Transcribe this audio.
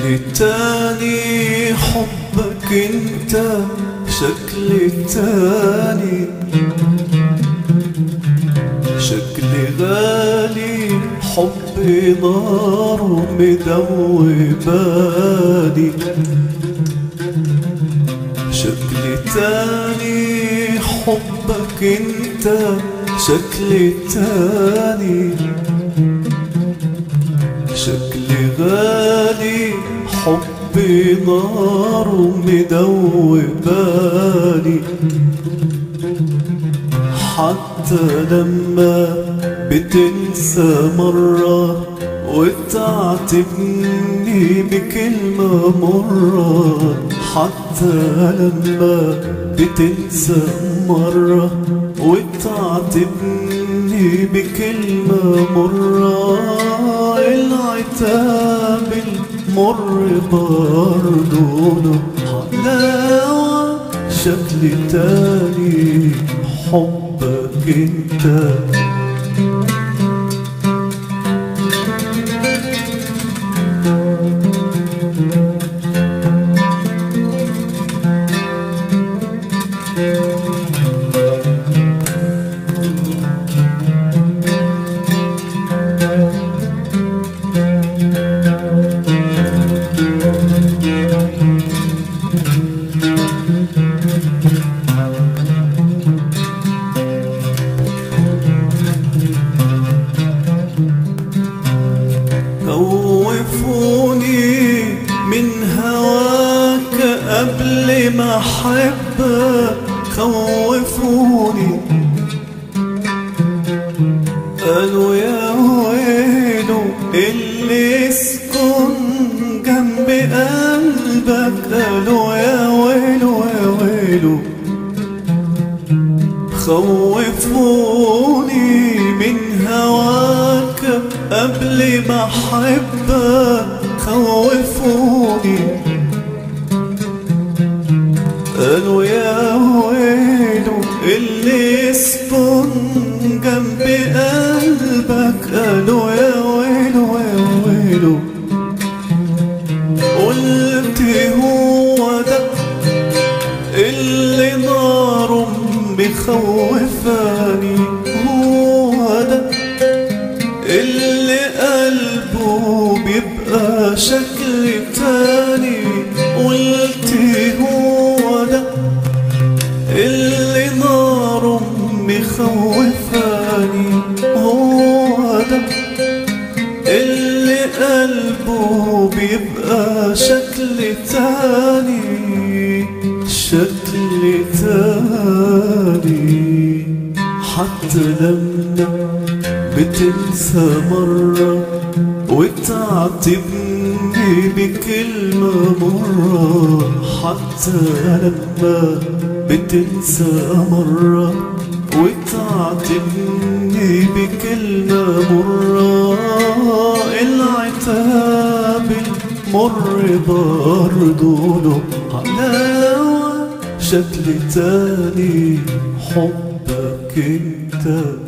شكل تاني حبك انت شكل تاني شكل غالي حبي نار مدوباني شكل تاني حبك انت شكل تاني شكل غالي حبي نار مدوباني حتى لما بتنسى مرة وتعاتبني بكلمة مرة حتى لما بتنسى مرة وتعاتبني بكلمة مرة العتاب المر برضو له حلاوة شكل تاني حبك انت خوفوني من هواك قبل ما احبك خوفوني قالوا يا ويلو اللي يسكن جنب قلبك قالوا يا ويلو يا ويلو خوفوني من هواك قبل ما احبك خوفوني قالوا يا ويلو اللي يسكن جنب قلبك قالوا يا ويلو يا ويلو قلت هو ده اللي نار مخوفاني هو ده اللي قلبه بيبقى شكل تاني قلت هو ده اللي نار مخوفاني هو ده اللي قلبه بيبقى شكل تاني شكل تاني حتى لما بتنسى مرة وتعاتبني بكلمة مرة حتى لما بتنسى مرة وتعاتبني بكلمة مرة العتاب المر برضو له حلاوة شكل تاني حبك انت